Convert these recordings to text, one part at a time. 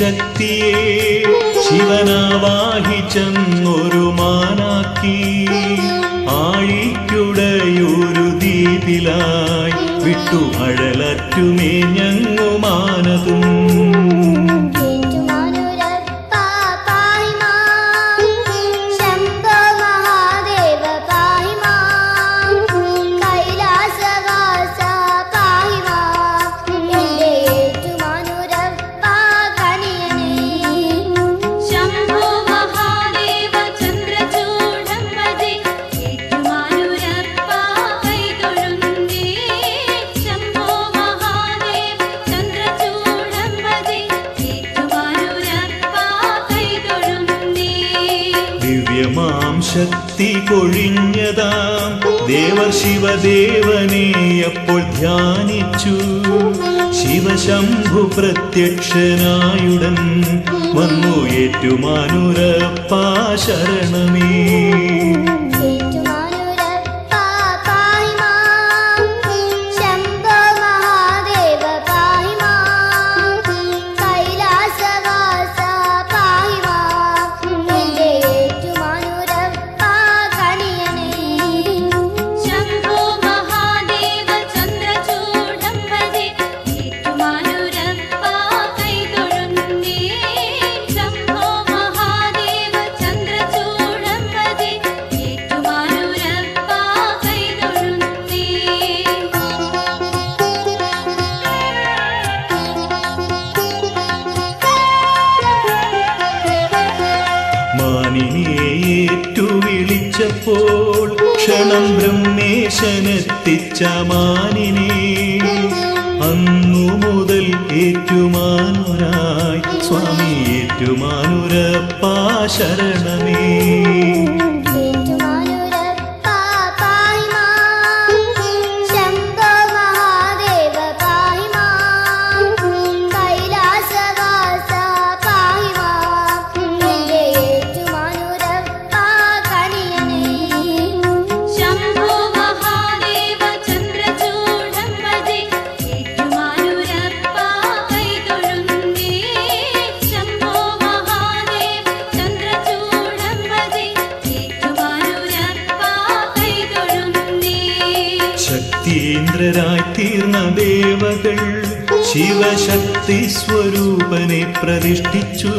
ശക്തിയെ ശിവനാവാഹിച്ചെന്നൊരു മാനാക്കി ആഴിക്കുടയൊരു ദ്വീപിലായി വിട്ടു അഴലറ്റുമേ ഞങ്ങുമാനതും ഏറ്റുമാനൂരപ്പ പാഹി മാം ശംഭോ മഹാദേവ പാഹി മാം കൈലാസവാസ പാഹി മാം എൻ്റെ ഏറ്റുമാനൂരപ്പ കനിയനേ ശംഭോ മഹാദേവ ചന്ദ്രചൂഡം ഭജെ ഏറ്റുമാനൂരപ്പ കൈതൊഴുന്നേ ശംഭോ മഹാദേവ ചന്ദ്രചൂഡം ഭജെ ഏറ്റുമാനൂരപ്പ കൈതൊഴുന്നേ ദിവ്യമാം ശക്തി കൊഴിഞ്ഞതാം ദേവർ ശിവദേവനെ അപ്പോൾ ധ്യാനിച്ചു ശിവശംഭു പ്രത്യക്ഷനായുടൻ വന്നു ഏറ്റുമാനുരപ്പാ ശരണമേ ഏറ്റുമാനൂരപ്പ പാഹി മാം ശംഭോ മഹാദേവ പാഹി മാം കൈലാസവാസ പാഹി മാം എൻ്റെ ഏറ്റുമാനൂരപ്പ കനിയനേ ശംഭോ മഹാദേവ ചന്ദ്രചൂഡം ഭജെ ഏറ്റുമാനൂരപ്പ കൈതൊഴുന്നേ ശംഭോ മഹാദേവ ചന്ദ്രചൂഡം ഭജെ ഏറ്റുമാനൂരപ്പ കൈതൊഴുന്നേ മാനിനേറ്റു വിളിച്ചപ്പോൾ ക്ഷണം ബ്രഹ്മേശനെത്തിച്ച മാനിനെ അന്നു മുതൽ ഏറ്റുമാനുരായി സ്വാമി ഏറ്റുമാനുരപ്പാ ശരണമേ ഏറ്റുമാനൂരപ്പ പാഹി മാം ശംഭോ മഹാദേവ പാഹി മാം കൈലാസവാസ പാഹി മാം എൻ്റെ ഏറ്റുമാനൂരപ്പ കനിയനേ ശംഭോ മഹാദേവ ചന്ദ്രചൂഡം ഭജെ ഏറ്റുമാനൂരപ്പ കൈതൊഴുന്നേ ശംഭോ മഹാദേവ ചന്ദ്രചൂഡം ഭജെ ഏറ്റുമാനൂരപ്പ കൈതൊഴുന്നേ ശക്തീന്ദ്രരായി തീർന്ന ദേവകൾ ശിവശക്തി സ്വരൂപനെ പ്രതിഷ്ഠിച്ചു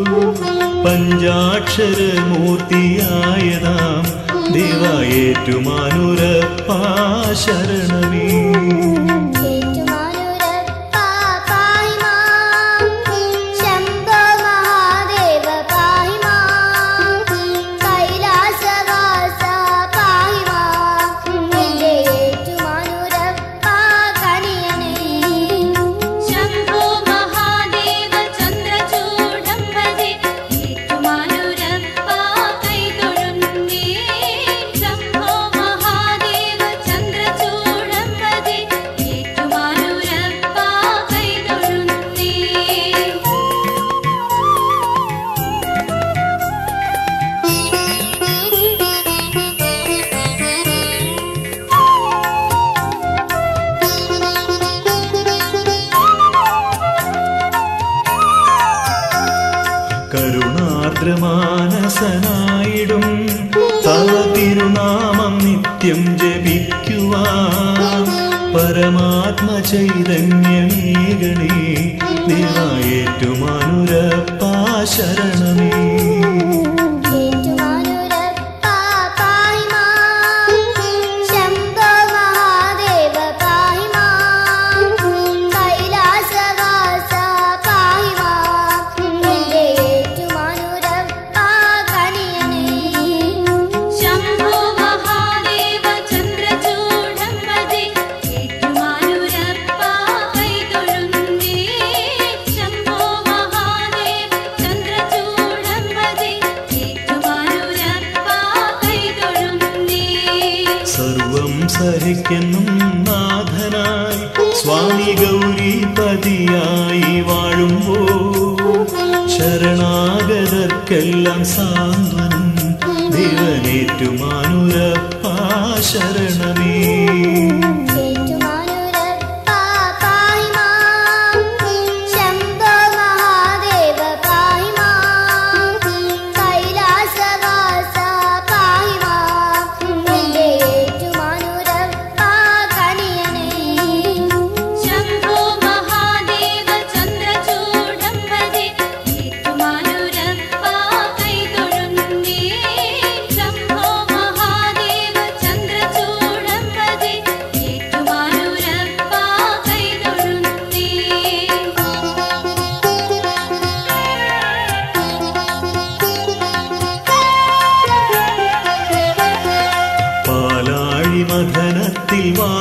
പഞ്ചാക്ഷരമൂർത്തിയായതാം ദേവായേറ്റുമാനുരപ്പാ ശരണമേ ഏറ്റുമാനൂരപ്പ പാഹി മാം ശംഭോ മഹാദേവ പാഹി മാം കൈലാസവാസ പാഹി മാം എൻ്റെ ഏറ്റുമാനൂരപ്പ കനിയനേ ശംഭോ മഹാദേവ ചന്ദ്രചൂഡം ഭജെ ഏറ്റുമാനൂരപ്പ കൈതൊഴുന്നേ ശംഭോ മഹാദേവ ചന്ദ്രചൂഡം ഭജെ ഏറ്റുമാനൂരപ്പ കൈതൊഴുന്നേ കരുണാർദ്രമാനസനായിടും തവ തിരുനാമം നിത്യം ജപിക്കുവാൻ പരമാത്മ ചൈതന്യമേകണേ ദേവായേറ്റുമാനുരപ്പാ ശരണമേ ഏറ്റുമാനൂരപ്പ പാഹി മാം ശംഭോ മഹാദേവ പാഹി മാം കൈലാസവാസ പാഹി മാം എൻ്റെ ഏറ്റുമാനൂരപ്പ കനിയനേ ശംഭോ മഹാദേവ ചന്ദ്രചൂഡം ഭജെ ഏറ്റുമാനൂരപ്പ കൈതൊഴുന്നേ ശംഭോ മഹാദേവ ചന്ദ്രചൂഡം ഭജെ ഏറ്റുമാനൂരപ്പ കൈതൊഴുന്നേ സർവം സഹിക്കെന്നും നാഥനായി സ്വാമി ഗൗരീപതിയായി വാഴുമ്പോ ശരണാഗതർക്കെല്ലാം സാന്ത്വനം ദേവനേറ്റുമാനുരപ്പാ ശരണമേ ഏറ്റുമാനൂരപ്പ പാഹി മാം ശംഭോ മഹാദേവ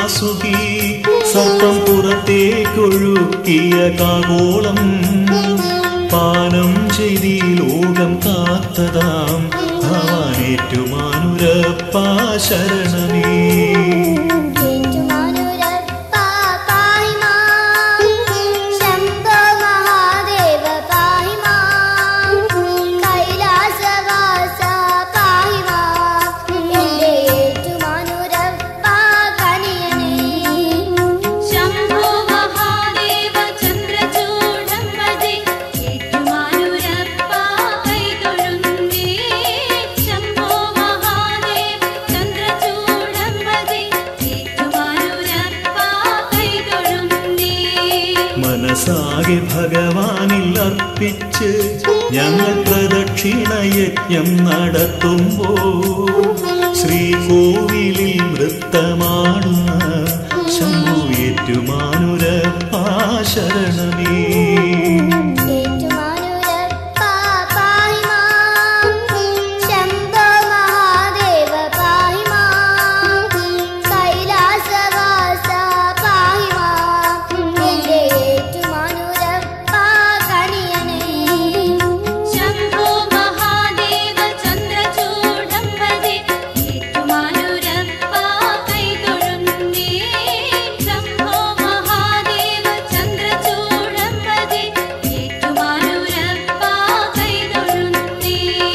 വാസുകി സർപ്പം പുറത്തേക്കൊഴുക്കിയ കാകോളം പാനം ചെയ്തി ലോകം കാത്തതാം ഭവാനേറ്റുമാനുരപ്പാ ശരണമേ ഏറ്റുമാനൂരപ്പാ പാഹി മാം ശംഭോ മഹാദേവ പാഹി മാം കൈലാസവാസ പാഹി മാം എന്റെ ഏറ്റുമാനൂരപ്പാ കനിയനേ ശംഭോ മഹാദേവ ചന്ദ്രചൂഡം മതി ഏറ്റുമാനൂരപ്പ കൈതൊഴുന്നേ ശംഭോ മഹാദേവ ചന്ദ്രചൂഡം മതി ഏറ്റുമാനൂരപ്പ കൈതൊഴുന്നേ മനസ്സാകെ ഭഗവാനിൽ അർപ്പിച്ച് ഞങ്ങൾ പ്രദക്ഷിണയജ്ഞം നടത്തുമ്പോ ശ്രീകോവിലിൽ നൃത്തമാടുന്ന ശംഭു ഏറ്റുമാനുരപ്പാ ശരണമേ ഏറ്റുമാനൂരപ്പാ പാഹി മാം ശംഭോ മഹാദേവ പാഹി മാം കൈലാസവാസ പാഹി മാം എന്റെ ഏറ്റുമാനൂരപ്പാ കനിയനേ ശംഭോ മഹാദേവ ചന്ദ്രചൂഡം മതി ഏറ്റുമാനൂരപ്പ കൈതൊഴുന്നേ ശംഭോ മഹാദേവ ചന്ദ്രചൂഡം മതി ഏറ്റുമാനൂരപ്പ കൈതൊഴുന്നേ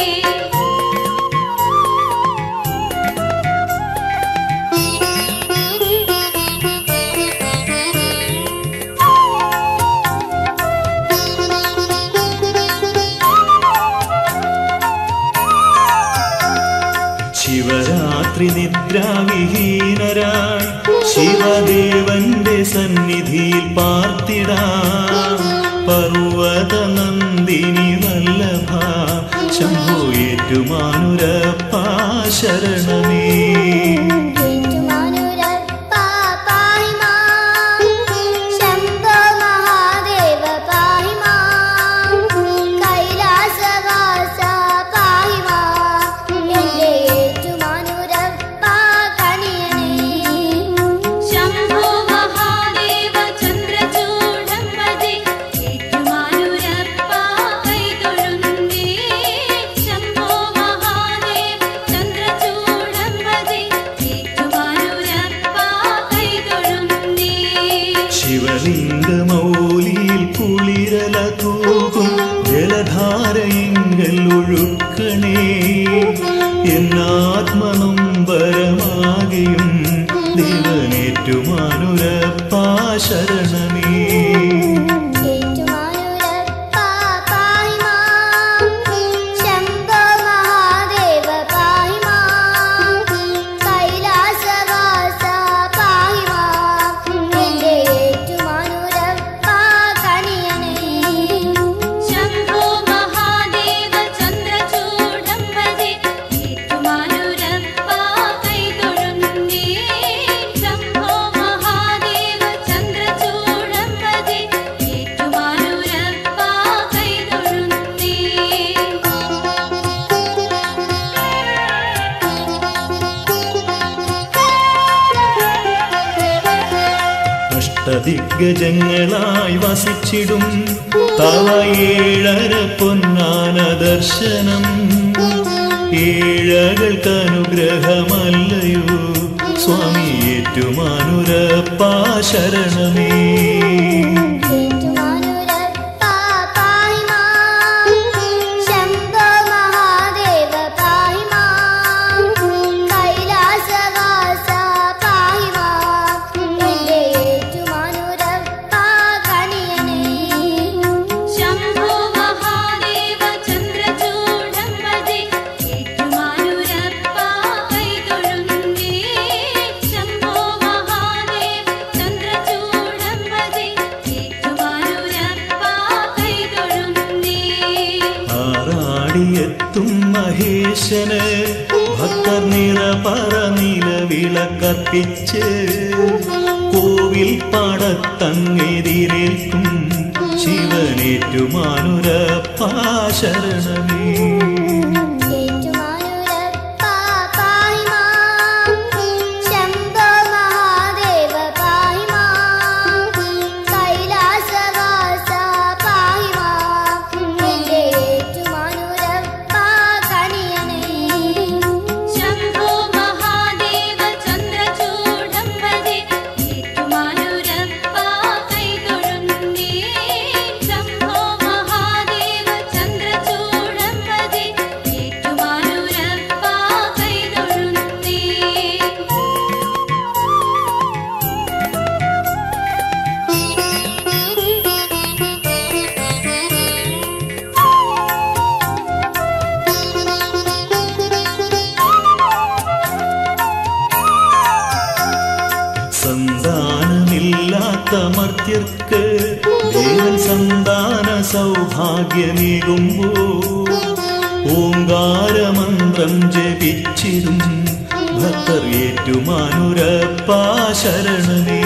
ശിവരാത്രി നിദ്രാവിഹീനരായി ശിവദേവന്റെ സന്നിധിയിൽ പാർത്തിടാ പർവ്വത നന്ദിനി വല്ലഭ ശംഭു ഏറ്റുമാനുരപ്പാ ശരണമേ ഏറ്റുമാനൂരപ്പാ പാഹി മാം ശംഭോ മഹാദേവ പാഹി മാം കൈലാസവാസ പാഹി മാം എന്റെ ഏറ്റുമാനൂരപ്പാ കനിയനേ ശംഭോ മഹാദേവ ചന്ദ്രചൂഡം മതി ഏറ്റുമാനൂരപ്പ കൈതൊഴുന്നേ ശംഭോ മഹാദേവ ചന്ദ്രചൂഡം മതി ഏറ്റുമാനൂരപ്പ കൈതൊഴുന്നേ ശിവലിംഗമൗലിയിൽ കുളിരല തൂകും ജലധാരയെങ്കൽ ഒഴുക്കണേ എന്നാത്മനൊമ്പരമാകെയും ദേവനേറ്റുമാനുരപ്പാ ശരണമേ ഏറ്റുമാനൂരപ്പാ പാഹി മാം ശംഭോ മഹാദേവ പാഹി മാം കൈലാസവാസ പാഹി മാം എന്റെ ഏറ്റുമാനൂരപ്പാ കനിയനേ ശംഭോ മഹാദേവ ചന്ദ്രചൂഡം മതി ഏറ്റുമാനൂരപ്പ കൈതൊഴുന്നേ ശംഭോ മഹാദേവ ചന്ദ്രചൂഡം മതി ഏറ്റുമാനൂരപ്പ കൈതൊഴുന്നേ അഷ്ടദിഗ്ഗജങ്ങളായി വസിച്ചിടും തവ ഏഴര പൊന്നാന ദർശനം ഏഴകൾക്ക് അനുഗ്രഹമല്ലയോ സ്വാമി ഏറ്റുമാനുരപ്പാ ശരണമേ ഏറ്റുമാനൂരപ്പാ പാഹി മാം ശംഭോ മഹാദേവ പാഹി മാം കൈലാസവാസ പാഹി മാം എന്റെ ഏറ്റുമാനൂരപ്പാ കനിയനേ ശംഭോ മഹാദേവ ചന്ദ്രചൂഡം മതി ഏറ്റുമാനൂരപ്പ കൈതൊഴുന്നേ ശംഭോ മഹാദേവ ചന്ദ്രചൂഡം മതി ഏറ്റുമാനൂരപ്പ കൈതൊഴുന്നേ ആറാടിയെത്തും മഹേശന് ഭക്തർ നിറ പറനില വിളക്കത്തിച്ച് കോവിൽ പാടത്തങ്ങെതിരേൽക്കും ശിവനേറ്റുമാനുരപ്പാ ശരണമേ ഏറ്റുമാനൂരപ്പാ പാഹി മാം ശംഭോ മഹാദേവ ഭക്തമർത്യർക്ക് ദേവൻ സന്താന സൗഭാഗ്യമേകുമ്പോ ഓങ്കാരമന്ത്രം ജപിച്ചിടും ഭക്തർ ഏറ്റുമാനുരപ്പാ ശരണമേ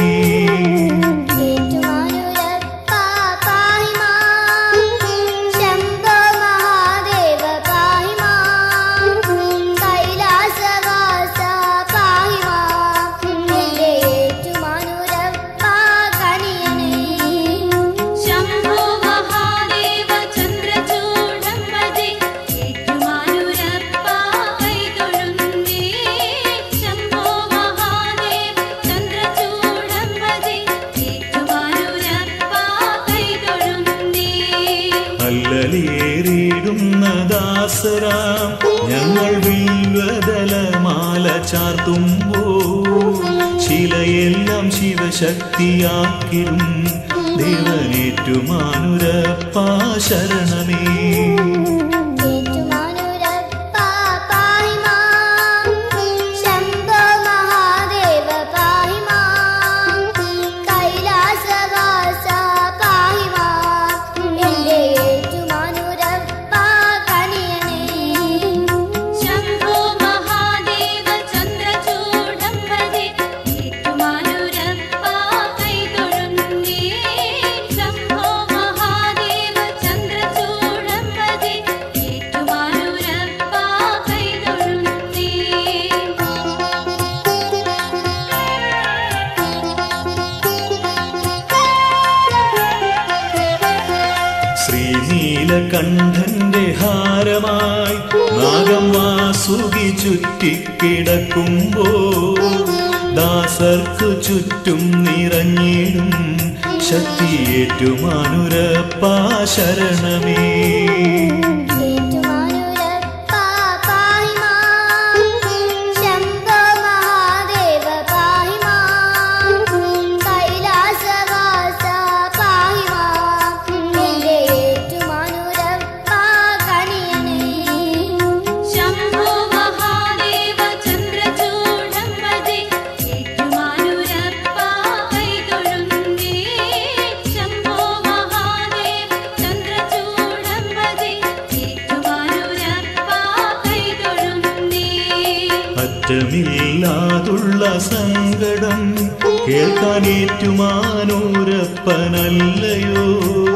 ഏറ്റുമാനുരപ്പാ പാഹി മാം ശംഭോ മഹാദേവ പാഹി മാം കൈലാസവാസ പാഹി മാം എന്റെ ഏറ്റുമാനുരപ്പാ കനിയനേ ശംഭോ മഹാദേവ ചന്ദ്രചൂഡം ഭജെ ഏറ്റുമാനൂരപ്പ കൈതൊഴുന്നേ ശംഭോ മഹാദേവ ചന്ദ്രചൂഡം ഭജെ ഏറ്റുമാനൂരപ്പ കൈതൊഴുന്നേ അല്ലലേറിയിടുന്ന ദാസരാം ഞങ്ങൾ വില്വതലമാല ചാർത്തുമ്പോ ശിലയെല്ലാം ശിവശക്തിയാക്കിടും ദേവനേറ്റുമാനുരപ്പാ ശരണമേ ഏറ്റുമാനുരപ്പാ പാഹി മാം ശംഭോ മഹാദേവ പാഹി മാം കൈലാസവാസ പാഹി മാം എന്റെ ഏറ്റുമാനുരപ്പാ കനിയനേ ശംഭോ മഹാദേവ ചന്ദ്രചൂഡം ഭജെ ഏറ്റുമാനൂരപ്പ കൈതൊഴുന്നേ ശംഭോ മഹാദേവ ചന്ദ്രചൂഡം ഭജെ ഏറ്റുമാനൂരപ്പ കൈതൊഴുന്നേ ശ്രീനീലകണ്ഠന്റെ ഹാരമായി നാഗം വാസുകി ചുറ്റിക്കിടക്കുമ്പോ ദാസർക്കു ചുറ്റും നിറഞ്ഞിടും ശക്തിയേറ്റുമാനുരപ്പാ ശരണമേ ഏറ്റുമാനുരപ്പാ പാഹി മാം ശംഭോ മഹാദേവ പാഹി മാം കൈലാസവാസ പാഹി മാം എന്റെ ഏറ്റുമാനുരപ്പാ കനിയനേ ശംഭോ മഹാദേവ ചന്ദ്രചൂഡം ഭജെ ഏറ്റുമാനൂരപ്പ കൈതൊഴുന്നേ ശംഭോ മഹാദേവ ചന്ദ്രചൂഡം ഭജെ ഏറ്റുമാനൂരപ്പ കൈതൊഴുന്നേ അറ്റമില്ലാതുള്ള സങ്കടം കേൾക്കാനേറ്റുമാനൂരപ്പനല്ലയോ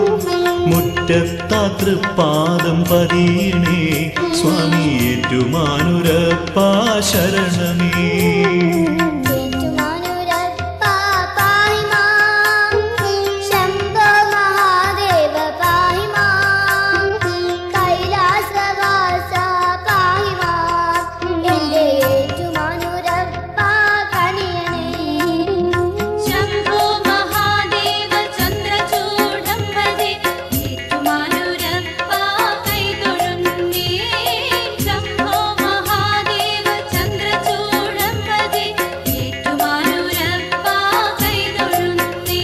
മുറ്റത്താതൃപാദം പതിയണേ സ്വാമി ഏറ്റുമാനുരപ്പാ ശരണമേ ഏറ്റുമാനുരപ്പാ പാഹി മാം ശംഭോ മഹാദേവ പാഹി മാം കൈലാസവാസ പാഹി മാം എന്റെ ഏറ്റുമാനുരപ്പാ കനിയനേ ശംഭോ മഹാദേവ ചന്ദ്രചൂഡം ഭജെ ഏറ്റുമാനൂരപ്പ കൈതൊഴുന്നേ ശംഭോ മഹാദേവ ചന്ദ്രചൂഡം ഭജെ ഏറ്റുമാനൂരപ്പ കൈതൊഴുന്നേ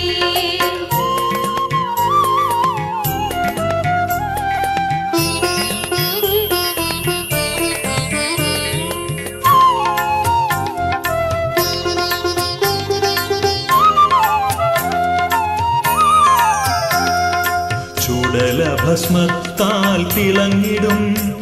ചുടലഭസ്മത്താൽ തിളങ്ങിടും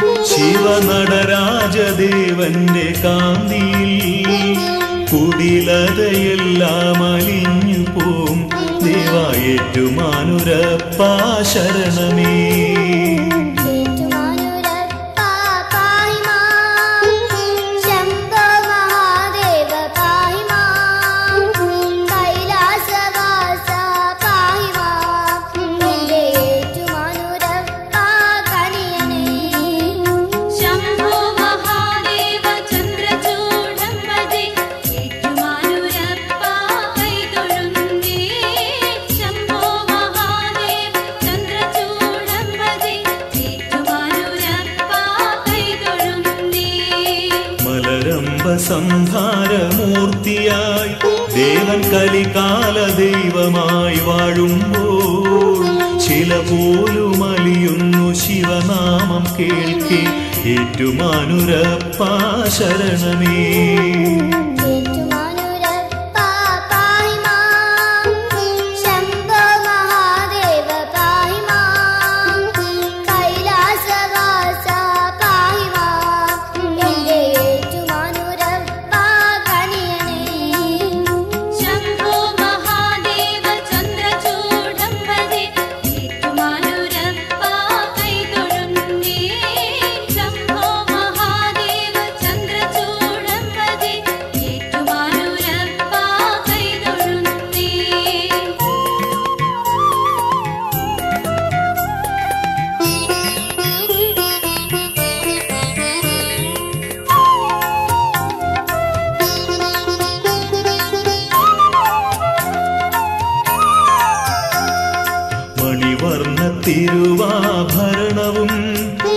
ശിവനടരാജദേവന്റെ കാന്തിയിൽ കുടിലതയെല്ലാം അലിഞ്ഞു പോം ദേവായേറ്റുമാനുരപ്പാ ശരണമേ ഏറ്റുമാനുരപ്പാ പാഹി മാം ശംഭോ മഹാദേവ പാഹി മാം കൈലാസവാസ പാഹി മാം എന്റെ ഏറ്റുമാനുരപ്പാ കനിയനേ ശംഭോ മഹാദേവ ചന്ദ്രചൂഡം ഭജെ ഏറ്റുമാനൂരപ്പ കൈതൊഴുന്നേ ശംഭോ മഹാദേവ ചന്ദ്രചൂഡം ഭജെ ഏറ്റുമാനൂരപ്പ കൈതൊഴുന്നേ മലരംബ സംഹാരമൂർത്തിയായി ദേവൻ കലികാല ദൈവമായി വാഴുമ്പോൾ ചില പോലും അലിയുന്നു ശിവനാമം കേൾക്കെ ഏറ്റുമാനുരപ്പാ ശരണമേ ഏറ്റുമാനുരപ്പാ പാഹി മാം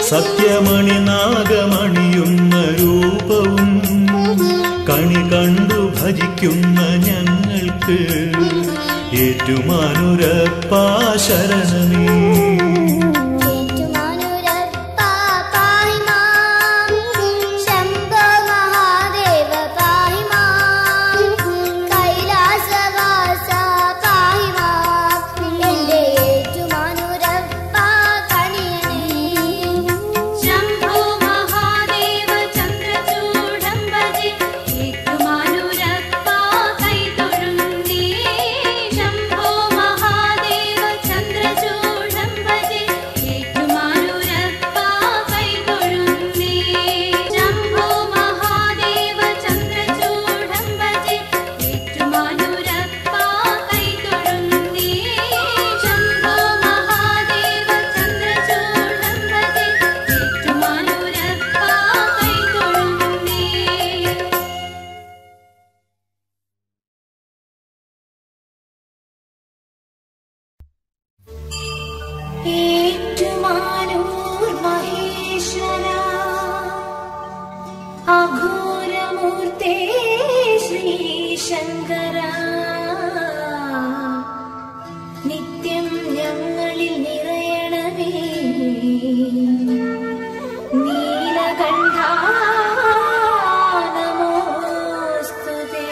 സത്യമണി നാഗമണിയുന്ന രൂപവും കണി കണ്ടു ഭജിക്കുന്ന ഞങ്ങൾക്ക് ഏറ്റുമാനുരപ്പാ ശരണമേ ഏറ്റുമാനൂരപ്പാ പാഹി മാം ശംഭോ മഹാദേവ പാഹി മാം കൈലാസവാസ പാഹി മാം എൻ്റെ ഏറ്റുമാനൂരപ്പാ കണിയണേ ശംഭോ മഹാദേവ ചന്ദ്രചൂഡം ഭജെ ഏറ്റുമാനൂരപ്പ കൈതൊഴുന്നേ ശംഭോ മഹാദേവ ചന്ദ്രചൂഡം ഭജെ ഏറ്റുമാനൂരപ്പ കൈതൊഴുന്നേ ശംഭോ മഹാദേവ ചന്ദ്രചൂഡം ഭജെ ഏറ്റുമാനൂരപ്പ കൈതൊഴുന്നേ ശംഭോ മഹാദേവ ചന്ദ്രചൂഡം ഭജെ ഏറ്റുമാനൂരപ്പ കൈതൊഴുന്നേ ഏറ്റുമാനൂർ മഹേശ്വര അഘോരമൂർത്തേ ശ്രീശങ്കര നിത്യം ഞങ്ങളിൽ നിറയണമേ നീലകണ്ഠ നമോസ്തുതേ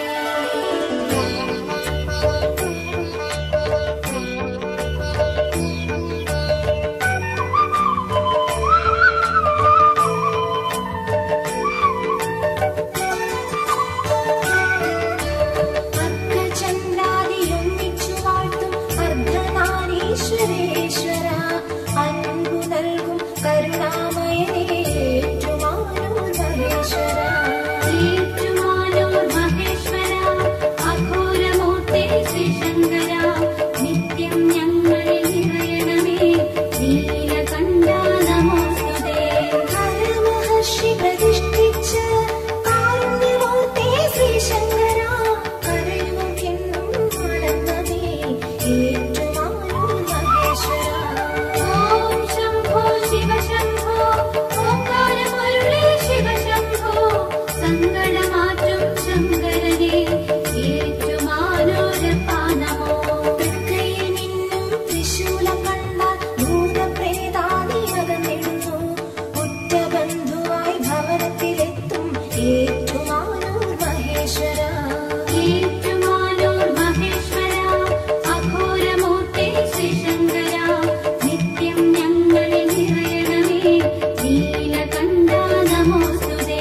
അർക്കചന്ദ്രാദിയൊന്നിച്ചു വാഴ്ത്തും അർദ്ധനാരീശ്വരേശ്വര അൻപു നൽകും കരുണാമയനേ ഏറ്റുമാനൂർ മഹേശ്വര ഏറ്റുമാനൂർ മഹേശ്വര അഘോരമൂർത്തേ ശ്രീശങ്കര നിത്യം ഞങ്ങളിൽ നിറയണമേ നീലകണ്ഠ നമോസ്തുതേ ഹരമഹർഷി പ്രതിഷ്ഠിച്ച കാരുണ്യമൂർത്തേ ശ്രീശങ്കര കരയുമെന്നും വണങ്ങമേ ഏറ്റുമാനൂർ മഹേശ്വര ഓം ശംഭോ ശിവശംഭോ ഓംകാരമരുളേ ശിവശംഭോ സങ്കടമാറ്റും ശങ്കരനേ ഏറ്റുമാനൂരപ്പ നമോ തൃക്കൈയിൽ നിന്നും ത്രിശൂലം കണ്ടാൽ ഭൂതപ്രേതാദി അകന്നിടുന്നു ഉറ്റബന്ധുവായി ഭവനത്തിലെത്തും ഏറ്റുമാനൂർ മഹേശ്വര ഏറ്റുമാനൂർ മഹേശ്വര അഘോരമൂർത്തേ ശ്രീശങ്കര നിത്യം ഞങ്ങളിൽ നിറയണമേ നീലകണ്ഠ നമോസ്തുതേ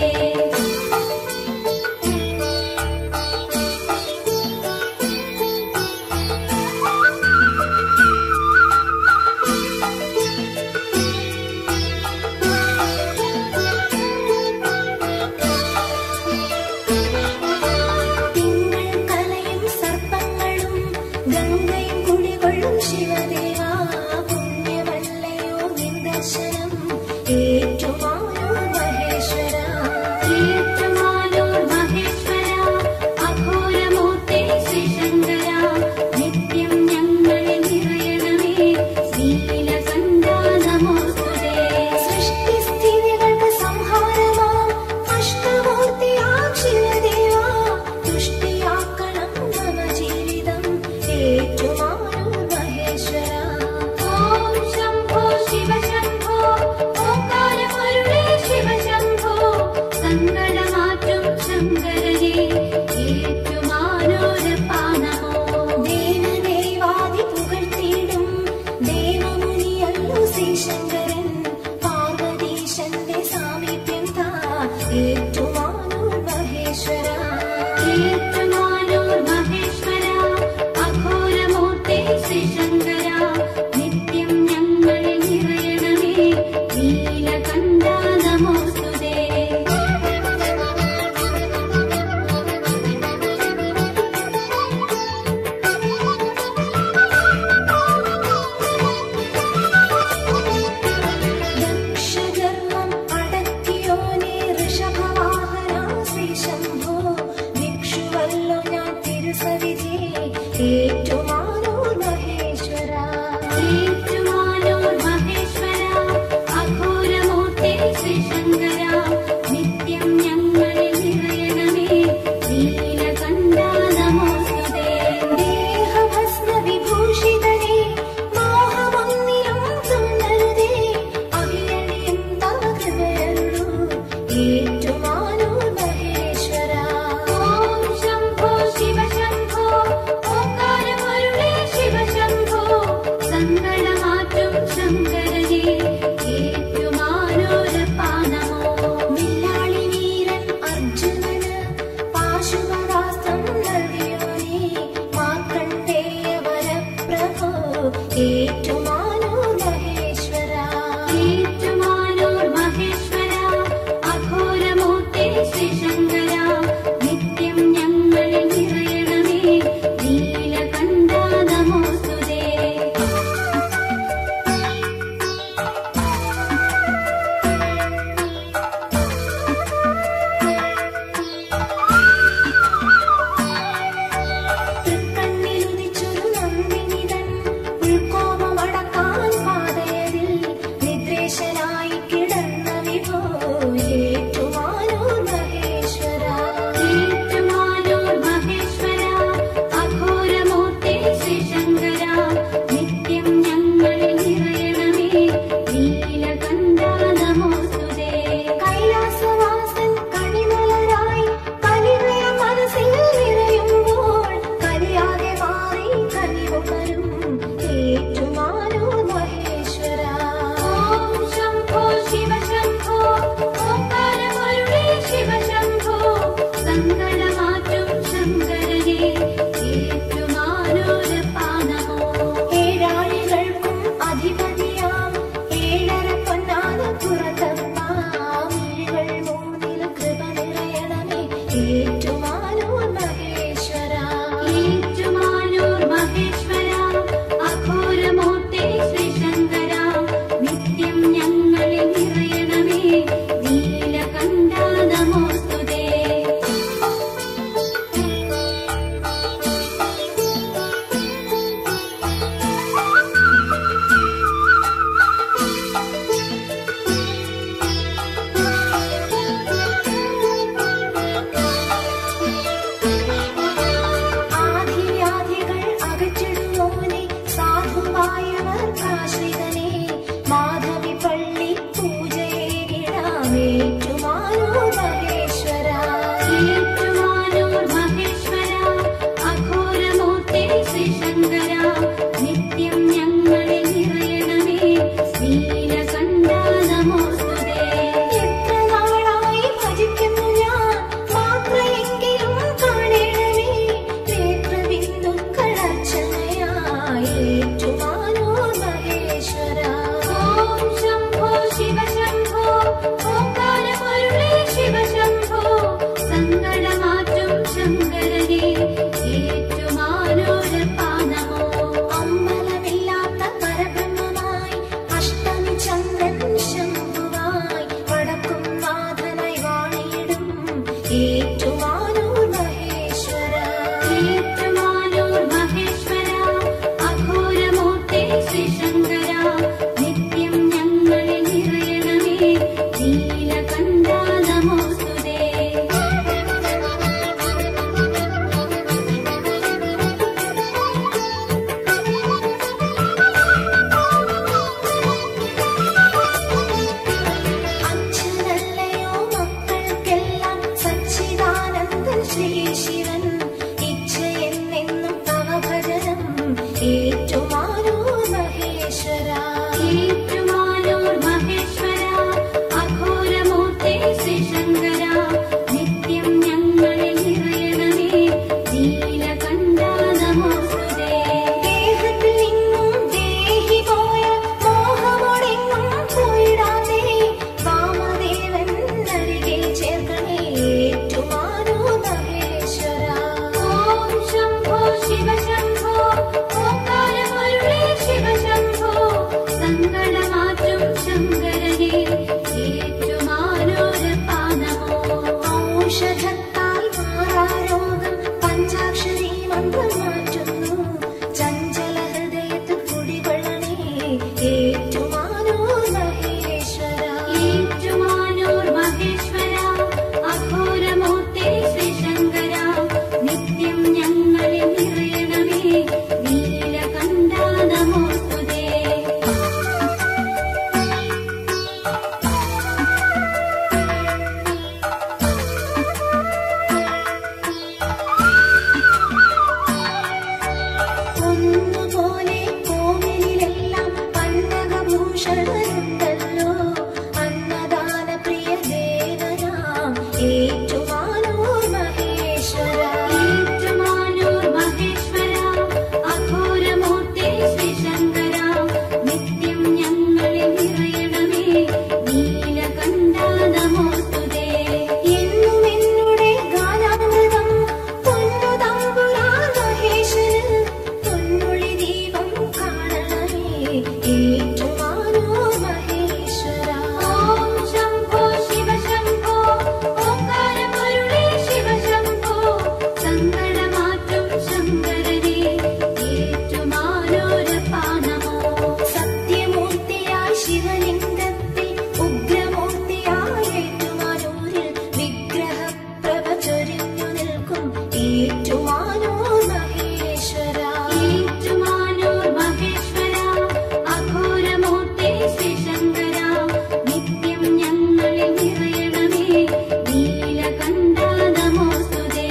തിങ്കൾ കലയും സർപ്പങ്ങളും ഗംഗയും കുടികൊള്ളും ശിവദേവ പുണ്യമല്ലയോ നിൻ ദർശനം ഏറ്റുമാനൂർ മഹേശ്വര ഏറ്റുമാനൂർ മഹേശ്വര അഘോരമൂർത്തേ ശ്രീശങ്കര നിത്യം ഞങ്ങളിൽ നിറയണമേ നീലകണ്ഠ നമോസ്തുതേ സൃഷ്ടിസ്ഥിതികൾക്ക് സംഹാരമാം അഷ്ടമൂർത്തിയാം ശിവദേവ തുഷ്ടിയാക്കണം മമ ജീവിതം ഏറ്റുമാനൂർ മഹേശ്വര ഓം ശംഭോ ശിവശംഭോ ഓംകാരമരുളേ ശിവശംഭോ സങ്കടമാറ്റും ശങ്കരനേ ഏറ്റുമാനൂരപ്പ നമോ ദേവദേവാദി പുകഴ്ത്തിയിടും ദേവമുനിയല്ലു ശ്രീശങ്കരൻ പാർവതീശന്റെ സാമീപ്യം താ ഏറ്റുമാനൂർ മഹേശ്വര ഏറ്റുമാനൂർ മഹേശ്വര അഘോരമൂർത്തേ ശ്രീശങ്കര നിത്യം ഞങ്ങളിൽ നിറയണമേ നീലകണ്ഠ നമോസ്തുതേ ദക്ഷകർമ്മം അടക്കിയോനെ ഋഷഭവാഹന ശ്രീശംഭോ ഭിക്ഷുവല്ലോ ഞാൻ തിരുസവിധി ഏറ്റുമാനൂർ മഹേശ്വര ഏറ്റുമാനൂർ മഹേശ്വര അഘോരമൂർത്തേ സങ്കടമാറ്റും ശങ്കരനെ ഏറ്റുമാനോരപ്പാനമോ ഏഴാഴികൾക്കും അധിപതിയാം ഏഴര പൊന്നാന പുറത്തപ്പാമിഴികൾ മൂന്നിൽ കൃപ നിറയണമേ ഏറ്റുമാനൂർ മഹേശ്വര ഏറ്റുമാനൂർ മഹേശ്വര അഘോരമൂർത്തി ശ്രീശങ്കര നിത്യം ഞങ്ങളിൽ നിറയണമേ നീലകണ്ഠ നമോസ്തുതേ ആധിവ്യാധികൾ അകറ്റിടുവോനെ സാധുവായവർക്കാശ്രിതനെ മാധവി പള്ളി പൂജയേകിടാമേറ്റുമാനൂർ മഹേശ്വര ഏറ്റുമാനൂർ മഹേശ്വര അഘോരമൂർത്തി ശ്രീശങ്കര നിത്യം ഞങ്ങളിൽ നിറയണമേ നീലകണ്ഠ നമോസ്തുതേ എത്ര നാളായി ഭജിക്കുന്നു ഞാൻ മാത്രയെങ്കിലും കാണണമേ നേത്രബിന്ദുക്കളർച്ചനയായി ഏറ്റുമാനൂർ മഹേശ്വര ഓം ശംഭോ ശിവ ശംഭോ ഓംകാരമരുളേ ശിവ ശംഭോ സങ്കടമാറ്റും ശങ്കരനെ ഏറ്റുമാനോരപ്പാനമോ അമ്പലമില്ലാത്ത പരബ്രഹ്മമായി അഷ്ടമി ചന്ദ്രൻ ശംഭുവായി വടക്കും നാഥനായി വാണിയിടും ഏറ്റുമാനൂർ മഹേശ്വര ഏറ്റുമാനൂർ മഹേശ്വര അഘോരമൂർത്തി ശ്രീശങ്കര നിത്യം ഞങ്ങളിൽ നിറയണമേ നീലകണ്ഠ നമോസ്തുതേ അച്ഛനല്ലയോ മക്കൾക്കെല്ലാം സച്ചിദാനന്ദൻ ശ്രീ ശിവൻ ഇച്ഛയെന്നെന്നും തവ ഭജനം ഏറ്റുമാനൂർ മഹേശ്വര ഏറ്റുമാനൂർ മഹേശ്വര അഘോരമൂർത്തി ശ്രീശങ്കര നിത്യം ഞങ്ങളിൽ നിറയണമേ നീലകണ്ഠ നമോസ്തുതേ ദേഹത്തിൽ നിന്നും ദേഹി പോയ മോഹമോടെങ്ങും പോയിടാതെ വാമദേവൻ അരികിൽ ചേർക്കണേ ഏറ്റുമാനൂർ മഹേശ്വര ഓം ശംഭോ ശിവ ശംഭോ ഓംകാരമരുളേ ശിവ ശംഭോ സങ്കടമാറ്റും ശങ്കരനെ ഏറ്റുമാനോരപ്പാനമോ ഔഷധത്താൽ മാറാരോഗം പഞ്ചാക്ഷരി മന്ത്രം മാറ്റുന്നു ചഞ്ചല ഹൃദയത്തിൽ കുടികൊള്ളണേ ഏറ്റുമാനൂർ മഹേശ്വര ഏറ്റുമാനൂർ മഹേശ്വര അഘോരമൂർത്തി ശ്രീശങ്കര നിത്യം ഞങ്ങളിൽ നിറയണമേ നീലകണ്ഠ നമോസ്തുതേ ഒന്നുപോലെ കോവിലെല്ലാം പന്നകഭൂഷണരുണ്ടല്ലോ അന്നദാന പ്രിയ ദേവനാം ഏറ്റുമാനൂർ മഹേശ്വര ഏറ്റുമാനൂർ മഹേശ്വര അഘോരമൂർത്തി ശ്രീശങ്കര നിത്യം ഞങ്ങളിൽ നിറയണമേ നീലകണ്ഠ നമോസ്തുതേ എന്നും എന്നുടെ ഗാനാമൃതം പൊന്നു തമ്പുരാൻ മഹേശ്വരൻ പൊന്നുളി ദീപം കാണണമേ ഏറ്റുമാനൂർ മഹേശ്വര ഓം ശംഭോ ശിവ ശംഭോ ഓംകാരമരുളേ ശിവ ശംഭോ സങ്കടമാറ്റും ശങ്കരനെ ഏറ്റുമാനോരപ്പാനമോ സത്യമൂർത്തിയായി ശിവലിംഗത്തിൽ ഉഗ്രമൂർത്തിയായി ഏറ്റുമാനൂരിൽ വിഗ്രഹപ്രഭ ചൊരിഞ്ഞു നിൽക്കും ഏറ്റുമാനൂർ മഹേശ്വര ഏറ്റുമാനൂർ മഹേശ്വര അഘോരമൂർത്തി ശ്രീശങ്കര നിത്യം ഞങ്ങളിൽ നിറയണമേ നീലകണ്ഠ നമോസ്തുതേ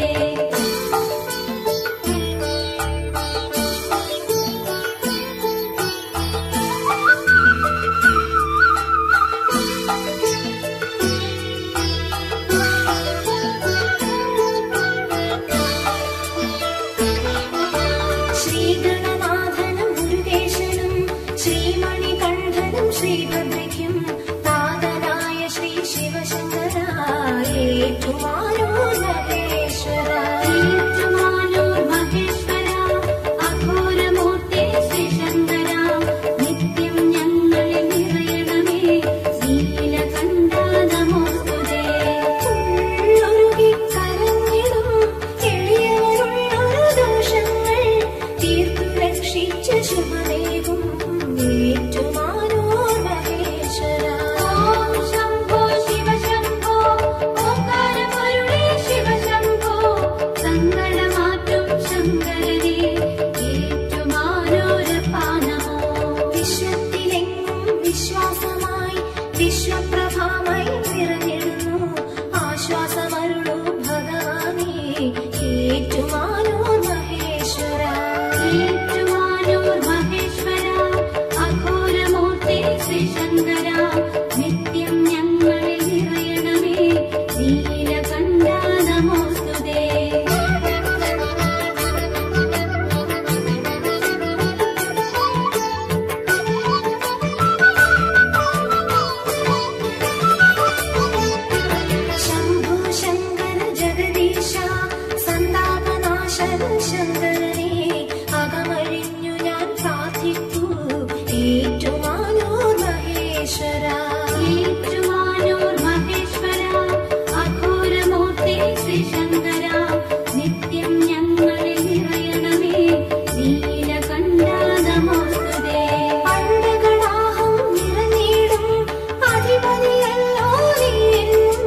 ശിവശങ്കരനെ അകമഴിഞ്ഞു ഞാൻ പ്രാർത്ഥിക്കൂ ഏറ്റുമാനൂർ മഹേശ്വര ഏറ്റുമാനൂർ മഹേശ്വര അഘോരമൂർത്തി ശ്രീശങ്കര നിത്യം ഞങ്ങളിൽ നിറയണമേ നീലകണ്ഠ നമോസ്തുതേ പണ്ടകളാഹം നിറഞ്ഞിടും അധിപതിയല്ലോ നീ എന്നും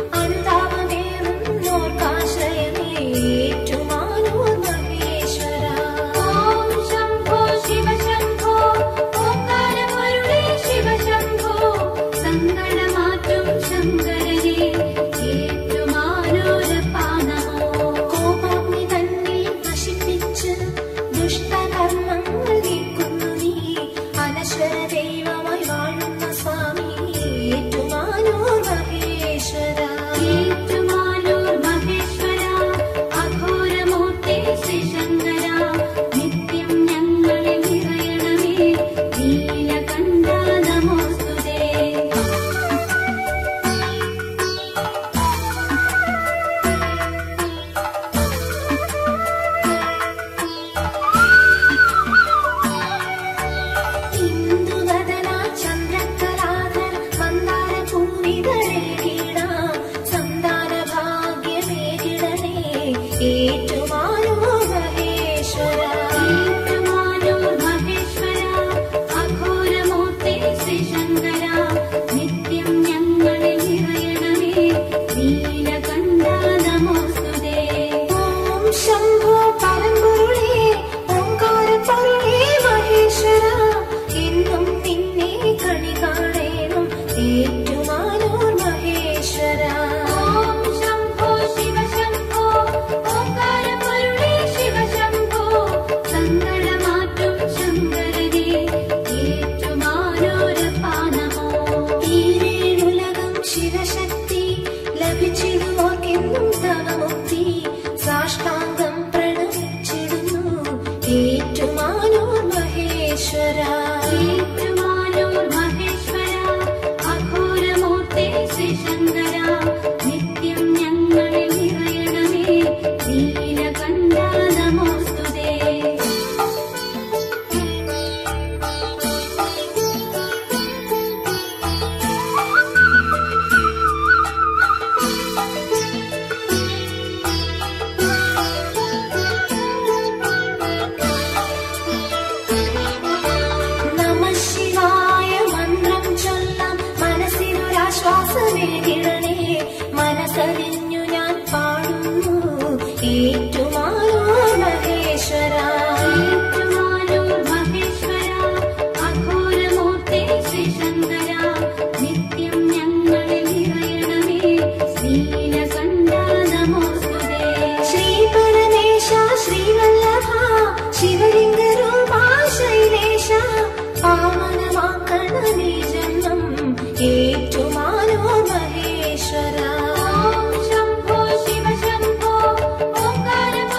അനുതാപമേറുന്നോർക്കാശ്രയമേ ഏറ്റുമാനൂർ മഹേശ്വര ഓം ശംഭോ ശിവശംഭോ ഓംകാരമരുളേ ശിവശംഭോ സങ്കടമാറ്റും ശങ്കരനെ ഏറ്റുമാനൂരപ്പാ നമോ കോപാഗ്നി തന്നിൽ നശിപ്പിച്ച് ദുഷ്ടകർമ്മങ്ങൾ നീക്കുന്നു നീ അനശ്വര ദൈവമായി വാഴുന്ന സ്വാമി ഏറ്റുമാനൂർ മഹേശ്വര ഏറ്റുമാനൂർ മഹേശ്വര അഘോരമൂർത്തി ശ്രീശങ്കര നിത്യം ഞങ്ങളിൽ നിറയണമേ നീലകണ്ഠ നമോസ്തുതേ ഇന്ദുവദന ചന്ദ്രകലാധര മന്ദാര പൂവിതളേകിടാം സന്താന ഭാഗ്യമേകിടണേ ഏറ്റുമാനൂർ മഹേശ്വര ഏറ്റുമാനൂർ മഹേശ്വര അഘോരമൂർത്തി ശ്രീശങ്കര നിത്യം ഞങ്ങളിൽ നിറയണമേ നീലകണ്ഠ നമോസ്തുതേ ഓം ശംഭോ പരമ്പൊരുളേ ഓംകാരപ്പൊരുളേ മഹേശ്വര എന്നും നിന്നെ കണി കാണേണം ഏറ്റുമാനൂർ മഹേശ്വര ഓം ശംഭോ ശിവശംഭോ ഓംകാരമരുളേ ശിവശംഭോ സങ്കടമാറ്റും ശങ്കരനെ ഏറ്റുമാനൂരപ്പാ നമോ ഈരേഴുലകം ശിവശക്തി ലഭിച്ചിരുവോർക്കെന്നും തവമുക്തി സാഷ്ടാംഗം പ്രണമിച്ചിടുന്നു ഏറ്റുമാനൂർ മഹേശ്വര ഏറ്റുമാനൂർ മഹേശ്വര അഘോരമൂർത്തി ശ്രീശങ്കര നിത്യം ഞങ്ങളിൽ നിറയണമേ നീലകണ്ഠ നമോസ്തുതേ നമ ശിവായ മന്ത്രം ചൊല്ലാം മനസ്സിനൊരാശ്വാസമേകിടണേ മനസ്സറിഞ്ഞു ഞാൻ പാടുന്നു ഏറ്റുമാനൂർ മഹേശ്വര ഏറ്റുമാനൂർ മഹേശ്വര അഘോരമൂർത്തി ശ്രീശങ്കര നിത്യം ഞങ്ങളിൽ നിറയണമേ നീലകണ്ഠ നമോസ്തുതേ ശ്രീ പരമേശ ശ്രീവല്ലഭ ശിവലിംഗരൂപാ ശൈലേശ പാവനമാക്കണമേ ജന്മം ഏറ്റുമാനൂർ മഹേശ്വര ഓം ശംഭോ ശിവശംഭോ ഓംകാര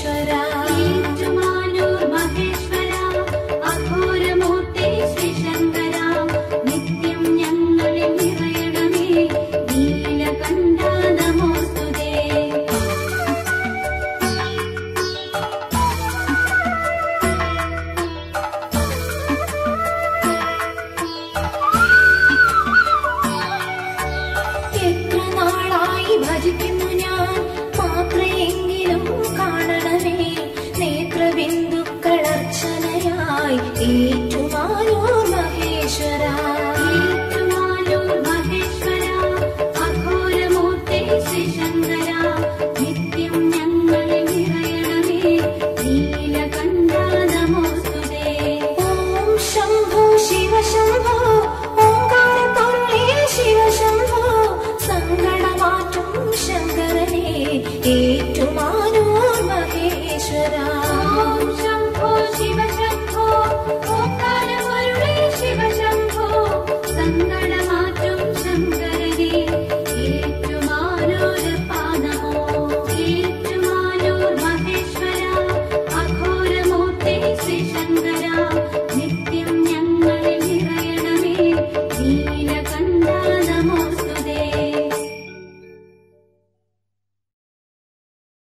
മഹേശ്വര